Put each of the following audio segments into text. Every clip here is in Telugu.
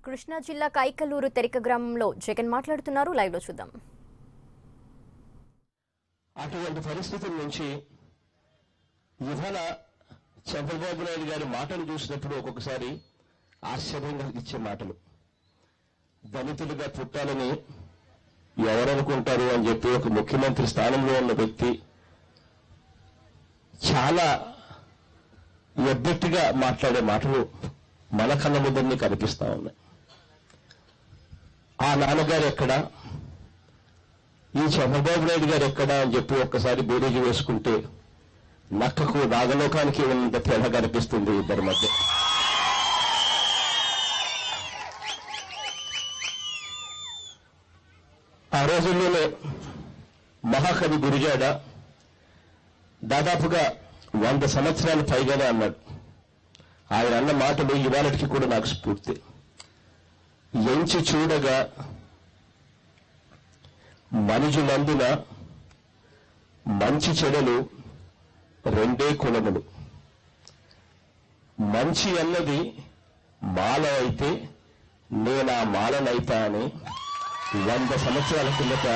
కృష్ణా జిల్లా కైకలూరు తెరిక గ్రామంలో జగన్ మాట్లాడుతున్నారు లైవ్ లో చూద్దాం అటువంటి పరిస్థితుల నుంచి ఇవాళ చంద్రబాబు నాయుడు గారి మాటలు చూసినప్పుడు ఒక్కొక్కసారి ఆశ్చర్యం కలిగించే మాటలు దళితులుగా పుట్టాలని ఎవరనుకుంటారు అని చెప్పి ఒక ముఖ్యమంత్రి స్థానంలో ఉన్న వ్యక్తి చాలా ఎబ్బెట్టుగా మాట్లాడే మాటలు మన కళ్ళ ముందరినీ కనిపిస్తా ఉన్నాయి ఆ నాన్నగారు ఎక్కడా ఈ చంద్రబాబు నాయుడు గారు ఎక్కడా అని చెప్పి ఒక్కసారి బేరీజు వేసుకుంటే నక్కకు నాగలోకానికి ఉన్నంత తేడా కనిపిస్తుంది ఇద్దరి మధ్య ఆ రోజుల్లోనే మహాకవి గురిజాడ దాదాపుగా వంద సంవత్సరాల పైగానే అన్నాడు ఆయన అన్న మాటలు ఇవాళకి కూడా నాకు స్ఫూర్తి ఎంచి చూడగా మనుషులందున మంచి చెడులు రెండే కులములు మంచి అన్నది మాల అయితే నేనా మాలనైతా అని వంద సంవత్సరాల కిందట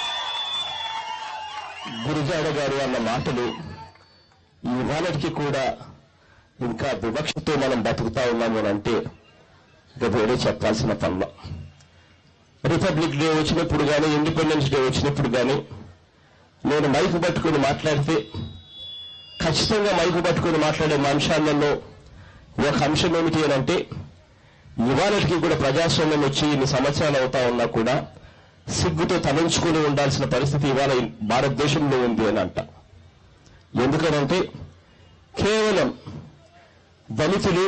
గురుజాడ గారు అన్న మాటలు ఇవాళకి కూడా ఇంకా వివక్షతో మనం బతుకుతా ఉన్నాము అని అంటే ఇక వేరే చెప్పాల్సిన పనుల రిపబ్లిక్ డే వచ్చినప్పుడు కానీ ఇండిపెండెన్స్ డే వచ్చినప్పుడు కానీ నేను మైకు పట్టుకుని మాట్లాడితే ఖచ్చితంగా మైకు పట్టుకుని మాట్లాడే అంశాలలో ఒక అంశం ఏమిటి అని అంటే ఇవాళకి కూడా ప్రజాస్వామ్యం వచ్చి ఇన్ని సంవత్సరాలు అవుతా ఉన్నా కూడా సిగ్గుతో తలంచుకుని ఉండాల్సిన పరిస్థితి ఇవాళ ఈ భారతదేశంలో ఉంది అని అంట ఎందుకనంటే కేవలం దళితులు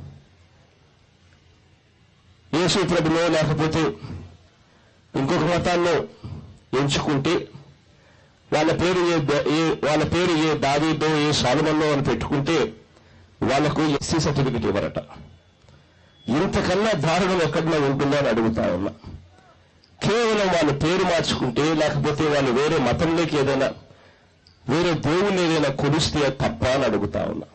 యేసు ప్రభులో లేకపోతే ఇంకొక మతాల్లో ఎంచుకుంటే వాళ్ళ పేరు ఏ ద- ఏ వాళ్ళ పేరు ఏ దావీదో ఏ సాలుమన్నో అని పెట్టుకుంటే వాళ్లకు ఎస్సీ సర్టిఫికెట్ ఇవ్వరట ఇంతకన్నా దారుణం ఎక్కడన్నా ఉంటుందో అని అడుగుతా ఉన్నా కేవలం వాళ్ళ పేరు మార్చుకుంటే లేకపోతే వాళ్ళు వేరే మతంలోకి ఏదైనా వేరే దేవుళ్ళు ఏదైనా కొలిస్తే తప్ప అని అడుగుతా ఉన్నా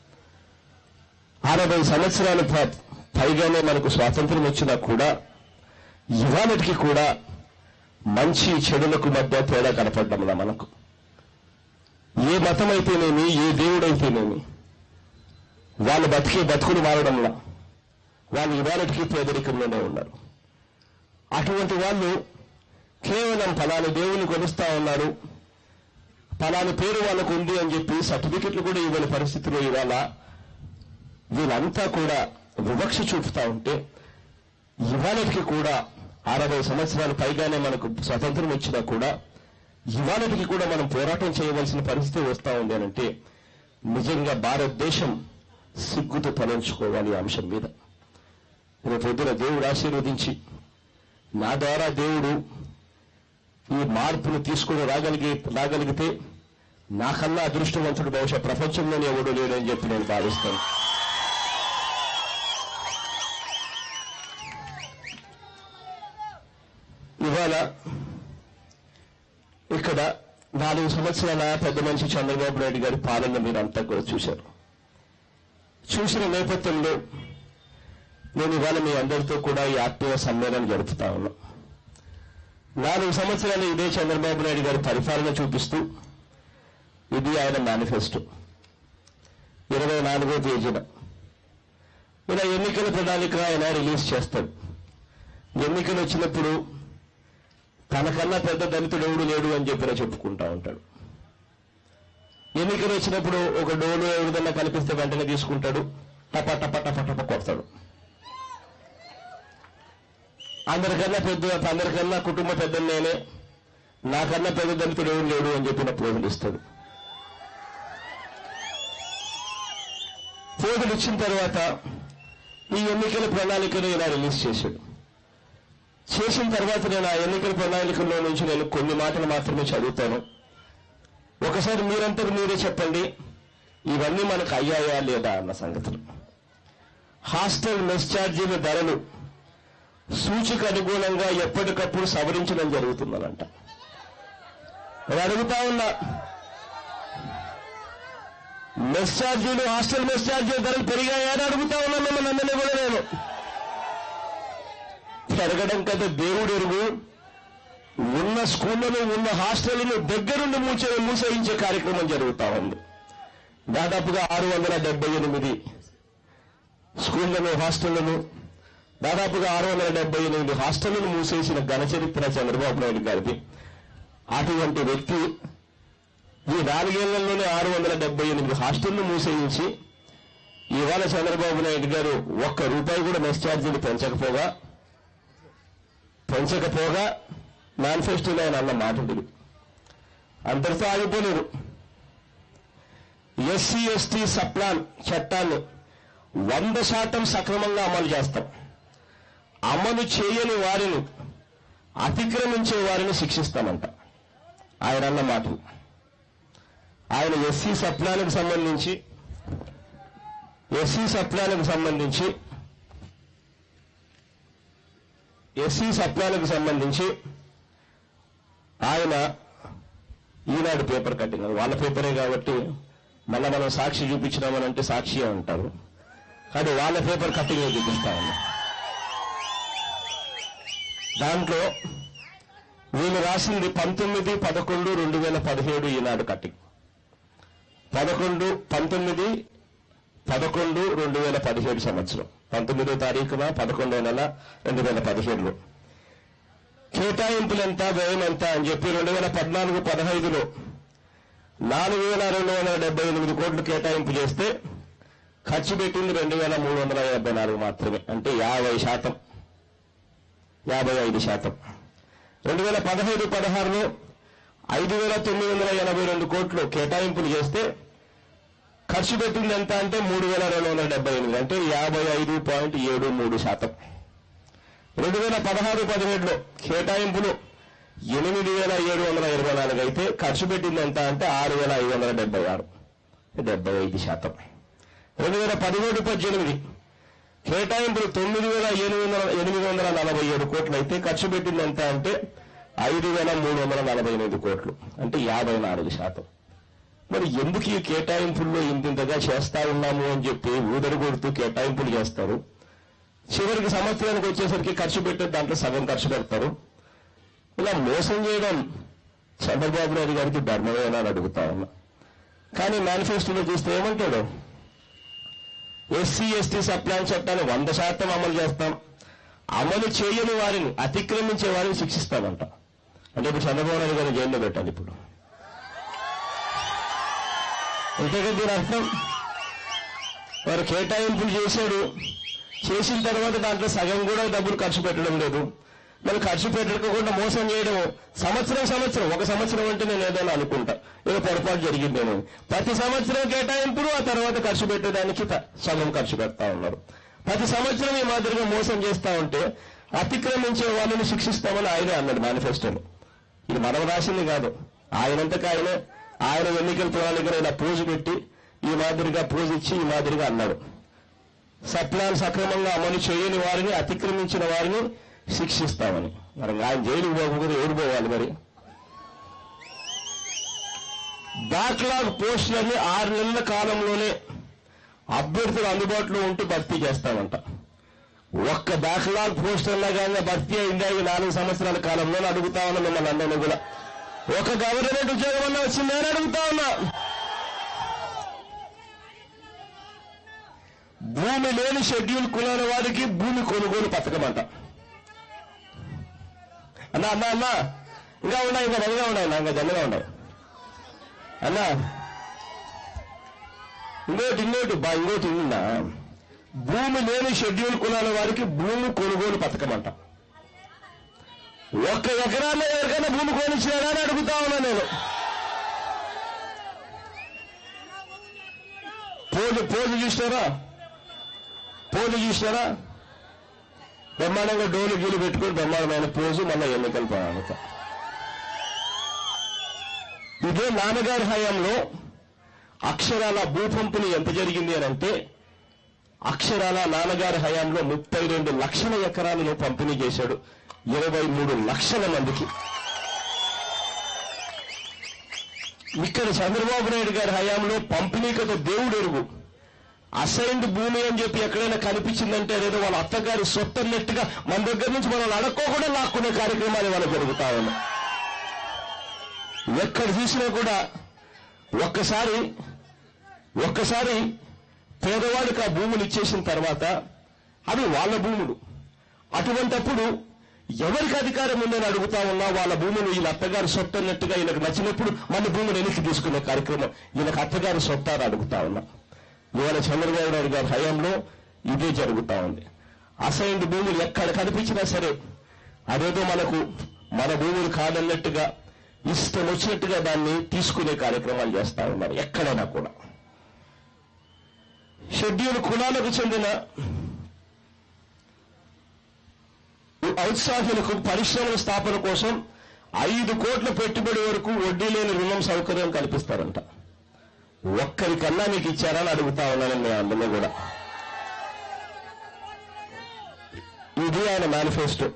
అరవై సంవత్సరాల ప- పైగానే మనకు స్వాతంత్రం వచ్చినా కూడా ఇవాళకి కూడా మంచి చెడులకు మధ్య తేడా కనపడ్డంలా మనకు ఏ మతం అయితేనేమి ఏ దేవుడైతేనేమి వాళ్ళు బతికే బతుకులు మారడంలా వాళ్ళు ఇవాళకి పేదరికంలోనే ఉన్నారు అటువంటి వాళ్ళు కేవలం ఫలాని దేవుని కొలుస్తా ఉన్నారు ఫలాని పేరు వాళ్ళకు ఉంది అని చెప్పి సర్టిఫికెట్లు కూడా ఇవ్వని పరిస్థితిలో ఇవాళ వీళ్ళంతా కూడా వివక్ష చూపుతా ఉంటే ఇవాళకి కూడా అరవై సంవత్సరాలు పైగానే మనకు స్వతంత్రం వచ్చినా కూడా ఇవాళకి కూడా మనం పోరాటం చేయవలసిన పరిస్థితి వస్తా ఉంది అని అంటే నిజంగా భారతదేశం సిగ్గుతో తలంచుకోవాలి ఈ అంశం మీద రేపు పొద్దున దేవుడు ఆశీర్వదించి నా ద్వారా దేవుడు ఈ మార్పును తీసుకుని రాగలిగి రాగలిగితే నాకన్నా అదృష్టవంతుడు బహుశా ప్రపంచంలోనే ఎవడు లేడని చెప్పి నేను భావిస్తాను ఇవాళ ఇక్కడ నాలుగు సంవత్సరాల పెద్ద మనిషి చంద్రబాబు నాయుడు గారి పాలన మీరు అంతా కూడా చూశారు చూసిన నేపథ్యంలో నేను ఇవాళ మీ అందరితో కూడా ఈ ఆత్మీయ సమ్మేళనం జరుపుతా ఉన్నా నాలుగు సంవత్సరాలు ఇదే చంద్రబాబు నాయుడు గారి పరిపాలన చూపిస్తూ ఇది ఆయన మేనిఫెస్టో ఇరవై నాలుగో తేదీన ఇలా ఎన్నికల ప్రణాళిక ఆయన రిలీజ్ చేస్తాడు ఎన్నికలు వచ్చినప్పుడు తనకన్నా పెద్ద దళితుడు ఎవడు లేడు అని చెప్పిన చెప్పుకుంటా ఉంటాడు ఎన్నికలు వచ్చినప్పుడు ఒక డోలు ఏదన్నా కనిపిస్తే వెంటనే తీసుకుంటాడు టప టప టప టప కొడతాడు అందరికన్నా పెద్ద అందరికన్నా కుటుంబ పెద్ద నేనే నాకన్నా పెద్ద దళితుడు ఎవడు లేడు అని చెప్పిన పోజులు ఇస్తాడు పోజులు ఇచ్చిన తర్వాత ఈ ఎన్నికల ప్రణాళికను ఇలా రిలీజ్ చేశాడు చేసిన తర్వాత నేను ఆ ఎన్నికల ప్రణాళికల్లో నుంచి నేను కొన్ని మాటలు మాత్రమే చదువుతాను ఒకసారి మీరంతా మీరే చెప్పండి ఇవన్నీ మనకు అయ్యాయా లేదా అన్న సంగతులు హాస్టల్ మెస్ ఛార్జీల ధరలు సూచిక అనుగుణంగా ఎప్పటికప్పుడు సవరించడం జరుగుతుందనంట నేను అడుగుతా ఉన్నా మెస్ ఛార్జీలు హాస్టల్ మెస్ ఛార్జీల ధరలు పెరిగాయని అడుగుతా ఉన్నా మిమ్మల్ని అందరినీ కూడా నేను పెరగడం కదా దేవుడు ఎరుగు ఉన్న స్కూళ్ళను ఉన్న హాస్టళ్లను దగ్గరుండి మూసే మూసేయించే కార్యక్రమం జరుగుతా ఉంది దాదాపుగా ఆరు వందల డెబ్బై ఎనిమిది స్కూళ్లను హాస్టళ్లను దాదాపుగా ఆరు వందల డెబ్బై ఎనిమిది హాస్టళ్లను మూసేసిన ఘన చరిత్ర చంద్రబాబు నాయుడు గారిది అటువంటి వ్యక్తి ఈ నాలుగేళ్లలోనే ఆరు వందల డెబ్బై ఎనిమిది హాస్టళ్లు మూసేయించి ఇవాళ చంద్రబాబు నాయుడు గారు ఒక్క రూపాయి కూడా మెస్ ఛార్జీలు పెంచకపోగా పెంచకపోగా మేనిఫెస్టోలో ఆయన అన్న మాట ఇది అంతటితో ఆగిపోలేదు ఎస్సీ ఎస్టీ సప్లాన్ చట్టాన్ని వంద శాతం సక్రమంగా అమలు చేస్తాం అమలు చేయని వారిని అతిక్రమించే వారిని శిక్షిస్తామంట ఆయన అన్న మాటలు ఆయన ఎస్సీ సప్లానికి సంబంధించి ఎస్సీ సప్లానికి సంబంధించి ఎస్సీ సప్లానికి సంబంధించి ఆయన ఈనాడు పేపర్ కట్టినారు వాళ్ళ పేపరే కాబట్టి మళ్ళా మనం సాక్షి చూపించినామనంటే సాక్షి అంటారు కానీ వాళ్ళ పేపర్ కట్టింగ్ చూపిస్తా ఉన్నా దాంట్లో వీళ్ళు రాసింది పంతొమ్మిది పదకొండు రెండు వేల పదిహేడు ఈనాడు కట్టింగ్ పదకొండు పంతొమ్మిది పదకొండు రెండు వేల పదిహేడు సంవత్సరం పంతొమ్మిదో తారీఖున పదకొండో నెల రెండు వేల పదిహేడులో కేటాయింపులు ఎంత వ్యయం ఎంత అని చెప్పి రెండు వేల పద్నాలుగు పదహైదులో నాలుగు వేల రెండు వందల డెబ్బై ఎనిమిది కోట్లు కేటాయింపు చేస్తే ఖర్చు పెట్టింది రెండు వేల మూడు వందల డెబ్బై నాలుగు మాత్రమే అంటే యాభై శాతం యాభై ఐదు శాతం రెండు వేల పదహైదు పదహారులో ఐదు వేల తొమ్మిది వందల ఎనభై రెండు కోట్లు కేటాయింపులు చేస్తే ఖర్చు పెట్టింది ఎంత అంటే మూడు వేల రెండు వందల డెబ్బై ఎనిమిది అంటే యాభై ఐదు పాయింట్ ఏడు మూడు శాతం రెండు వేల పదహారు పదిహేడులో కేటాయింపులు ఎనిమిది వేల ఏడు వందల ఇరవై నాలుగు అయితే ఖర్చు పెట్టింది ఎంత అంటే ఆరు వేల ఐదు వందల డెబ్బై ఆరు డెబ్బై ఐదు శాతం రెండు వేల పదిహేడు పద్దెనిమిది కేటాయింపులు తొమ్మిది వేల ఎనిమిది వందల ఎనిమిది వందల నలభై ఏడు కోట్లు అయితే ఖర్చు పెట్టింది ఎంత అంటే ఐదు వేల మూడు వందల నలభై ఎనిమిది కోట్లు అంటే యాభై నాలుగు శాతం మరి ఎందుకు ఈ కేటాయింపుల్లో ఇంతింతగా చేస్తా ఉన్నాము అని చెప్పి ఊదరు కొడుతూ కేటాయింపులు చేస్తారు చివరికి సంవత్సరానికి వచ్చేసరికి ఖర్చు పెట్టే దాంట్లో సగం ఖర్చు పెడతారు ఇలా మోసం చేయడం చంద్రబాబు నాయుడు గారికి ధర్మమేనా అని అడుగుతా ఉన్నా కానీ మేనిఫెస్టోలో చూస్తే ఏమంటాడు ఎస్సీ ఎస్టీ సప్లాన్ చట్టాన్ని వంద శాతం అమలు చేస్తాం అమలు చేయని వారిని అతిక్రమించే వారిని శిక్షిస్తామంట అంటే ఇప్పుడు చంద్రబాబు నాయుడు గారిని జైల్లో పెట్టాలి ఇప్పుడు ఇంతగా దీని అర్థం వారు కేటాయింపులు చేశాడు చేసిన తర్వాత దాంట్లో సగం కూడా డబ్బులు ఖర్చు పెట్టడం లేదు మరి ఖర్చు పెట్టకుండా మోసం చేయడం సంవత్సరం సంవత్సరం ఒక సంవత్సరం అంటే నేను ఏదైనా అనుకుంటా ఏదో పొరపాటు జరిగిందేమో ప్రతి సంవత్సరం కేటాయింపులు ఆ తర్వాత ఖర్చు పెట్టడానికి త- సగం ఖర్చు పెడతా ఉన్నారు ప్రతి సంవత్సరం ఈ మాదిరిగా మోసం చేస్తా ఉంటే అతిక్రమించే వాళ్ళని శిక్షిస్తామని ఆయనే అన్నాడు మేనిఫెస్టోలో ఇది మనం రాసింది కాదు ఆయనంతకు ఆయనే ఆయన ఎన్నికల ప్రణాళికలో ఇలా పోజు పెట్టి ఈ మాదిరిగా పోజు ఇచ్చి ఈ మాదిరిగా అన్నాడు సప్లాన్ సక్రమంగా అమలు చేయని వారిని అతిక్రమించిన వారిని శిక్షిస్తామని మరి ఆయన జైలుకు పోకపోతే ఎవరు పోవాలి మరి బ్యాక్లాగ్ పోస్టులన్నీ ఆరు నెలల కాలంలోనే అభ్యర్థులు అందుబాటులో ఉంటూ భర్తీ చేస్తామంట ఒక్క బ్యాక్లాగ్ పోస్టర్లా కానీ భర్తీ అయిందా ఈ నాలుగు సంవత్సరాల కాలంలో అడుగుతా ఉన్నా మిమ్మల్ని అందరినీ కూడా ఒక గవర్నమెంట్ ఉద్యోగం అన్నా వచ్చిందని అడుగుతా ఉన్నా భూమి లేని షెడ్యూల్ కులాల వారికి భూమి కొనుగోలు పథకం అంట అన్నా అన్నా అన్నా ఇంకా ఉన్నాయి ఇంకా బలిగా ఉన్నాయి అన్నా, ఇంకా జల్లగా ఉన్నాయి అన్నా ఇంకోటి ఇంకోటి బా ఇంకోటి ఉందా భూమి లేని షెడ్యూల్ కులాల వారికి భూమి కొనుగోలు పథకం అంట ఒక్క ఎకరాల్లో ఎవరికైనా భూమి కొనిచ్చినారా అని అడుగుతా ఉన్నా నేను పోజు పోజు చూసినారా పోజు చూసినారా బ్రహ్మాండంగా డోలు గీలు పెట్టుకుని బ్రహ్మాండమైన పోజు మళ్ళీ ఎన్నికల ప్రణాళిక ఇదే నాన్నగారి హయాంలో అక్షరాల భూ పంపిణీ ఎంత జరిగింది అని అంటే అక్షరాల నాన్నగారి హయాంలో ముప్పై రెండు లక్షల ఎకరాలను పంపిణీ చేశాడు ఇరవై మూడు లక్షల మందికి ఇక్కడ చంద్రబాబు నాయుడు గారి హయాంలో పంపిణీ కదా దేవుడు ఎరుగు అసైన్డ్ భూమి అని చెప్పి ఎక్కడైనా కనిపించిందంటే అదేదో వాళ్ళ అత్తగారి సొత్తు అన్నట్టుగా మన దగ్గర నుంచి మనం అడక్కోకుండా లాక్కునే కార్యక్రమాలు వాళ్ళ జరుగుతా ఉన్నాయి ఎక్కడ చూసినా కూడా ఒక్కసారి ఒక్కసారి పేదవాడికి ఆ భూములు ఇచ్చేసిన తర్వాత అవి వాళ్ళ భూములు అటువంటప్పుడు ఎవరికి అధికారం ఉందని అడుగుతా ఉన్నా వాళ్ళ భూములు వీళ్ళ అత్తగారి సొత్తు అన్నట్టుగా ఈయనకు నచ్చినప్పుడు మన భూములు వెనక్కి తీసుకునే కార్యక్రమం ఈయనకు అత్తగారి సొత్తా అని అడుగుతా ఉన్నా ఇవాళ చంద్రబాబు నాయుడు గారి హయాంలో ఇదే జరుగుతా ఉంది అసైన్డ్ భూములు ఎక్కడ కనిపించినా సరే అదేదో మనకు మన భూములు కాదన్నట్టుగా ఇష్టం వచ్చినట్టుగా దాన్ని తీసుకునే కార్యక్రమాలు చేస్తా ఉన్నారు ఎక్కడైనా కూడా షెడ్యూల్ కులాలకు చెందిన ఔత్సాహులకు పరిశ్రమల స్థాపన కోసం ఐదు కోట్ల పెట్టుబడి వరకు వడ్డీ లేని రుణం సౌకర్యం కల్పిస్తారంట ఒక్కరికన్నా మీకు ఇచ్చారని అడుగుతా ఉన్నాను నేను అందులో కూడా ఇది ఆయన మేనిఫెస్టో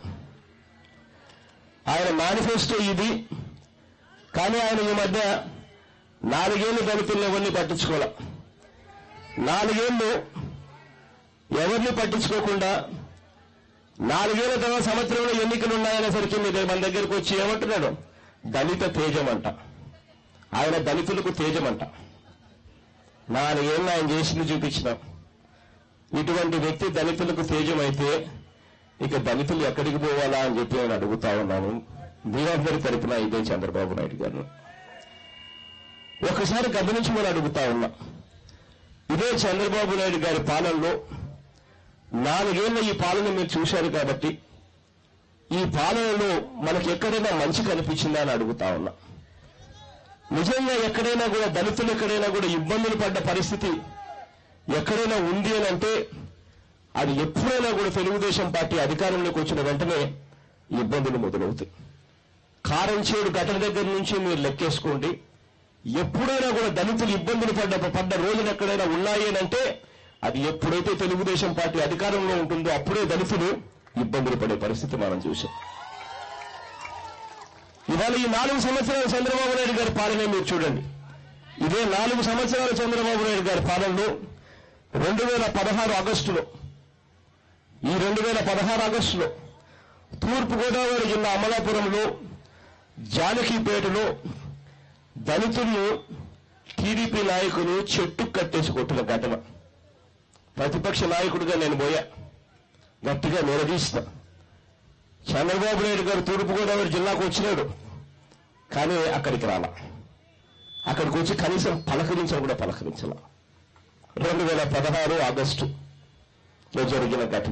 ఆయన మేనిఫెస్టో ఇది కానీ ఆయన ఈ మధ్య నాలుగేళ్లు దళితులను ఎవరిని పట్టించుకోలే నాలుగేళ్లు ఎవరిని పట్టించుకోకుండా నాలుగేళ్ల తర్వాత సంవత్సరంలో ఎన్నికలు ఉన్నాయనేసరికి మీరు మన దగ్గరికి వచ్చి ఏమంటున్నాడు దళిత తేజం అంట ఆయన దళితులకు తేజం అంట నాలుగేళ్ళు ఆయన చేసింది చూపించినాం ఇటువంటి వ్యక్తి దళితులకు తేజం అయితే ఇక దళితులు ఎక్కడికి పోవాలా అని చెప్పి నేను అడుగుతా ఉన్నాను మీరందరి తరపున ఇదే చంద్రబాబు నాయుడు గారు ఒకసారి గమనించమని అడుగుతా ఉన్నా ఇదే చంద్రబాబు నాయుడు గారి పాలనలో నాలుగేళ్ల ఈ పాలన మీరు చూశారు కాబట్టి ఈ పాలనలో మనకి ఎక్కడైనా మంచి కనిపించిందా అని అడుగుతా ఉన్నా నిజంగా ఎక్కడైనా కూడా దళితులు ఎక్కడైనా కూడా ఇబ్బందులు పడ్డ పరిస్థితి ఎక్కడైనా ఉంది అని అంటే అది ఎప్పుడైనా కూడా తెలుగుదేశం పార్టీ అధికారంలోకి వచ్చిన వెంటనే ఇబ్బందులు మొదలవుతాయి కారం చేడు ఘటన దగ్గర నుంచి మీరు లెక్కేసుకోండి ఎప్పుడైనా కూడా దళితులు ఇబ్బందులు పడ్డ పడ్డ రోజులు ఎక్కడైనా ఉన్నాయి అని అంటే అది ఎప్పుడైతే తెలుగుదేశం పార్టీ అధికారంలో ఉంటుందో అప్పుడే దళితులు ఇబ్బందులు పడే పరిస్థితి మనం చూసాం ఇవాళ ఈ నాలుగు సంవత్సరాల చంద్రబాబు నాయుడు గారి పాలన మీరు చూడండి ఇదే నాలుగు సంవత్సరాల చంద్రబాబు నాయుడు గారి పాలనలో రెండు వేల పదహారు ఆగస్టులో ఈ రెండు వేల పదహారు ఆగస్టులో తూర్పుగోదావరి జిల్లా అమలాపురంలో జానకీపేటలో దళితులను టీడీపీ నాయకులు చెట్టు కట్టేసి కొట్టిన ఘటన ప్రతిపక్ష నాయకుడిగా నేను పోయా గట్టిగా నిలదీస్తా చంద్రబాబు నాయుడు గారు తూర్పుగోదావరి జిల్లాకు వచ్చినాడు కానీ అక్కడికి రాలా అక్కడికి వచ్చి కనీసం పలకరించడం కూడా పలకరించాల రెండు వేల పదహారు ఆగస్టులో జరిగిన ఘటన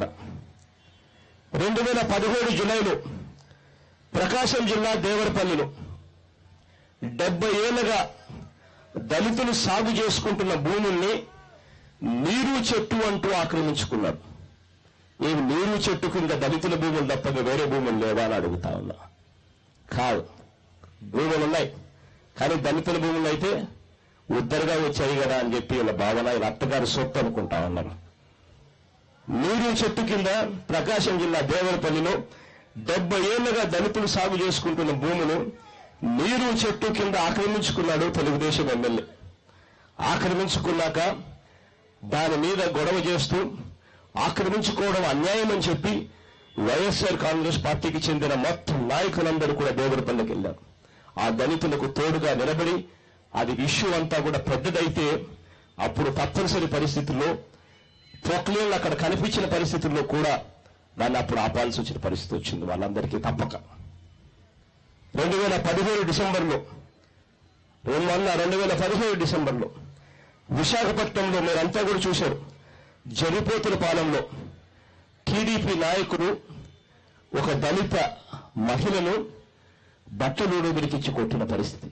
రెండు వేల పదిహేడు జులైలో ప్రకాశం జిల్లా దేవరపల్లిలో డెబ్బై ఏళ్లుగా దళితులు సాగు చేసుకుంటున్న భూముల్ని నీరు చెట్టు అంటూ ఆక్రమించుకున్నారు నేను నీరు చెట్టు కింద దళితుల భూములు తప్పగా వేరే భూములు లేవా అని అడుగుతా ఉన్నా కాదు భూములు ఉన్నాయి కానీ దళితుల భూములు అయితే ఉద్దరుగా వచ్చాయి కదా అని చెప్పి వీళ్ళ భావన వీళ్ళ అత్తగారి సొత్తు అనుకుంటా ఉన్నారు నీరు చెట్టు కింద ప్రకాశం జిల్లా దేవరపల్లిలో డెబ్బై ఏళ్లుగా దళితులు సాగు చేసుకుంటున్న భూములు నీరు చెట్టు కింద ఆక్రమించుకున్నాడు తెలుగుదేశం ఎమ్మెల్యే ఆక్రమించుకున్నాక దాని మీద గొడవ చేస్తూ ఆక్రమించుకోవడం అన్యాయం అని చెప్పి వైఎస్ఆర్ కాంగ్రెస్ పార్టీకి చెందిన మొత్తం నాయకులందరూ కూడా దేవరపల్లికి వెళ్ళారు ఆ దళితులకు తోడుగా నిలబడి అది ఇష్యూ అంతా కూడా పెద్దదైతే అప్పుడు తప్పనిసరి పరిస్థితుల్లో ప్రొక్లేన్లు అక్కడ కనిపించిన పరిస్థితుల్లో కూడా దాన్ని అప్పుడు ఆపాల్సి వచ్చిన పరిస్థితి వచ్చింది వాళ్ళందరికీ తప్పక రెండు వేల పదిహేడు డిసెంబర్లో మొన్న రెండు వేల పదిహేడు డిసెంబర్లో విశాఖపట్నంలో మీరంతా కూడా చూశారు జరిపోతుల పాలెంలో టీడీపీ నాయకుడు ఒక దళిత మహిళను బట్టలు విరికిచ్చి కొట్టిన పరిస్థితి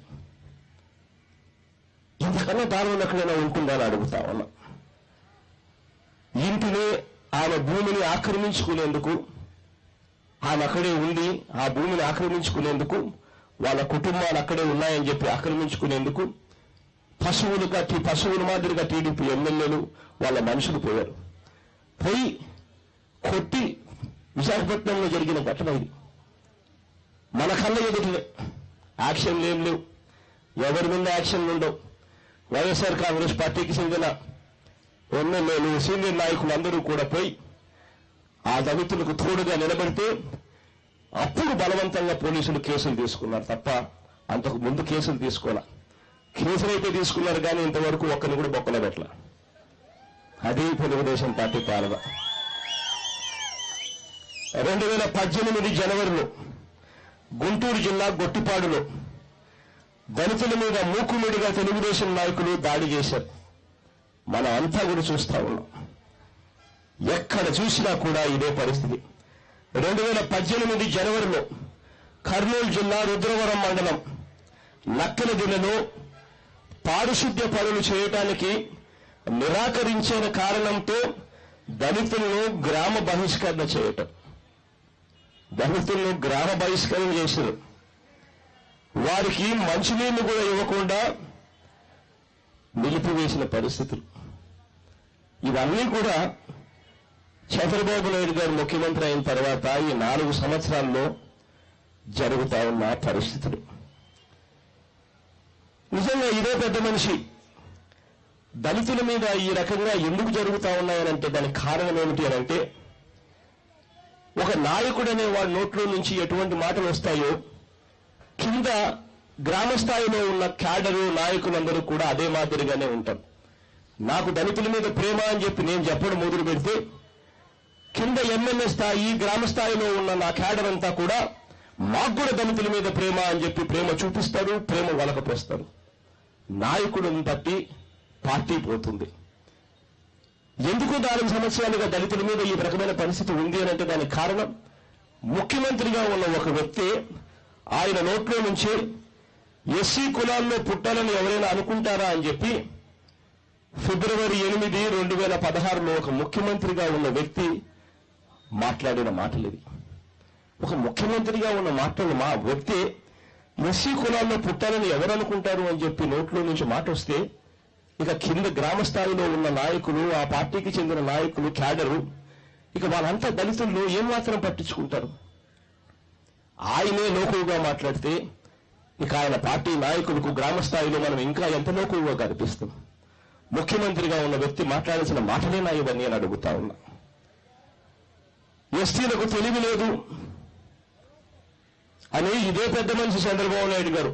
ఇంతకన్నా దారుణం ఎక్కడైనా ఉంటుందా అని అడుగుతా ఉన్నా ఇంటిని ఆమె భూమిని ఆక్రమించుకునేందుకు ఆమె అక్కడే ఉండి ఆ భూమిని ఆక్రమించుకునేందుకు వాళ్ళ కుటుంబాలు అక్కడే ఉన్నాయని చెప్పి ఆక్రమించుకునేందుకు పశువులుగా టీ- పశువుల మాదిరిగా టీడీపీ ఎమ్మెల్యేలు వాళ్ళ మనుషులు పోయారు పోయి కొట్టి విశాఖపట్నంలో జరిగిన ఘటన ఇది మన కళ్ళ ఎదుటినే యాక్షన్లు ఏం లేవు ఎవరి మీద యాక్షన్లు ఉండవు వైఎస్ఆర్ కాంగ్రెస్ పార్టీకి చెందిన ఎమ్మెల్యేలు సీనియర్ నాయకులు అందరూ కూడా పోయి ఆ దళితులకు తోడుగా నిలబడితే అప్పుడు బలవంతంగా పోలీసులు కేసులు తీసుకున్నారు తప్ప అంతకు ముందు కేసులు తీసుకోవాల కేసులు అయితే తీసుకున్నారు కానీ ఇంతవరకు ఒక్కరిని కూడా బొక్కలో పెట్టల అది తెలుగుదేశం పార్టీ పాలన రెండు వేల పద్దెనిమిది జనవరిలో గుంటూరు జిల్లా గొట్టిపాడులో దళితుల మీద మూకుముడిగా తెలుగుదేశం నాయకులు దాడి చేశారు మనం అంతా కూడా చూస్తా ఉన్నాం ఎక్కడ చూసినా కూడా ఇదే పరిస్థితి రెండు వేల పద్దెనిమిది జనవరిలో కర్నూలు జిల్లా రుద్రవరం మండలం నక్కలదినలో పారిశుద్ధ్య పనులు చేయటానికి నిరాకరించిన కారణంతో దళితులను గ్రామ బహిష్కరణ చేయటం దళితులను గ్రామ బహిష్కరణ చేశారు వారికి మంచినీళ్లు కూడా ఇవ్వకుండా నిలిపివేసిన పరిస్థితులు ఇవన్నీ కూడా చంద్రబాబు నాయుడు గారు ముఖ్యమంత్రి అయిన తర్వాత ఈ నాలుగు సంవత్సరాల్లో జరుగుతా ఉన్న పరిస్థితులు నిజంగా ఇదే పెద్ద మనిషి దళితుల మీద ఈ రకంగా ఎందుకు జరుగుతా ఉన్నాయనంటే దానికి కారణం ఏమిటి అని అంటే ఒక నాయకుడు అనే వాడి నోట్లో నుంచి ఎటువంటి మాటలు వస్తాయో కింద గ్రామ స్థాయిలో ఉన్న క్యాడరు నాయకులందరూ కూడా అదే మాదిరిగానే ఉంటారు నాకు దళితుల మీద ప్రేమ అని చెప్పి నేను చెప్పడం మొదలు పెడితే కింద ఎమ్మెల్యే స్థాయి గ్రామ స్థాయిలో ఉన్న నా క్యాడర్ అంతా కూడా మాకు కూడా దళితుల మీద ప్రేమ అని చెప్పి ప్రేమ చూపిస్తారు ప్రేమ వలకపోస్తారు నాయకుడిని బట్టి పార్టీ పోతుంది ఎందుకు నాలుగు సంవత్సరాలుగా దళితుల మీద ఈ రకమైన పరిస్థితి ఉంది అని అంటే దానికి కారణం ముఖ్యమంత్రిగా ఉన్న ఒక వ్యక్తి ఆయన నోట్లో నుంచి ఎస్సీ కులాల్లో పుట్టాలని ఎవరైనా అనుకుంటారా అని చెప్పి ఫిబ్రవరి ఎనిమిది రెండు వేల పదహారులో ఒక ముఖ్యమంత్రిగా ఉన్న వ్యక్తి మాట్లాడిన మాటలు ఇది ఒక ముఖ్యమంత్రిగా ఉన్న మాటలు మా వ్యక్తి ఎస్సీ కులాల్లో పుట్టాలని ఎవరు అనుకుంటారు అని చెప్పి నోట్లో నుంచి మాట వస్తే ఇక కింద గ్రామ స్థాయిలో ఉన్న నాయకులు ఆ పార్టీకి చెందిన నాయకులు క్యాడరు ఇక వాళ్ళంతా దళితుల్లో ఏం మాత్రం పట్టించుకుంటారు ఆయనే లోకువుగా మాట్లాడితే ఇక ఆయన పార్టీ నాయకులకు గ్రామ స్థాయిలో మనం ఇంకా ఎంత లోకువుగా కనిపిస్తాం ముఖ్యమంత్రిగా ఉన్న వ్యక్తి మాట్లాడాల్సిన మాటలేనా ఇవన్నీ అని అడుగుతా ఉన్నా ఎస్టీలకు తెలివి లేదు అని ఇదే పెద్ద మనిషి చంద్రబాబు నాయుడు గారు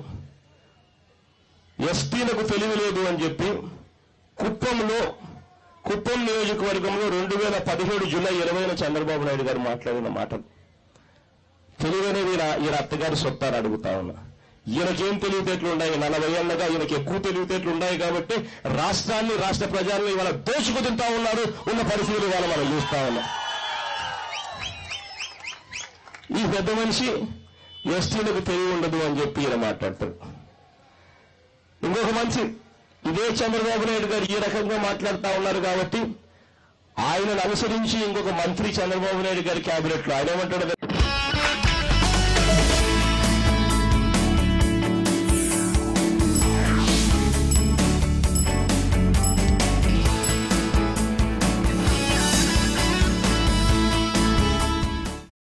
ఎస్టీలకు తెలివి లేదు అని చెప్పి కుప్పంలో కుప్పం నియోజకవర్గంలో రెండు వేల పదిహేడు జూలై ఇరవైన చంద్రబాబు నాయుడు గారు మాట్లాడిన మాటలు తెలివనేది ఈయన ఈయన అత్తగారి సొత్తారు అడుగుతా ఉన్నా ఈయనకేం తెలివితేటలు ఉన్నాయి నలభై ఏళ్ళగా ఈయనకి ఎక్కువ తెలివితేటలు ఉన్నాయి కాబట్టి రాష్ట్రాన్ని రాష్ట్ర ప్రజల్ని ఇవాళ దోచుకు తింటా ఉన్నారు ఉన్న పరిస్థితులు ఇవాళ మనం చూస్తా ఉన్నాం ఈ పెద్ద మనిషి ఎస్టీలకు తెలివి ఉండదు అని చెప్పి ఈయన మాట్లాడతాడు ఇంకొక మనిషి ఇదే చంద్రబాబు నాయుడు గారు ఈ రకంగా మాట్లాడుతా ఉన్నారు కాబట్టి ఆయనను అనుసరించి ఇంకొక మంత్రి చంద్రబాబు నాయుడు గారి క్యాబినెట్ లో ఆయన ఏమంటాడు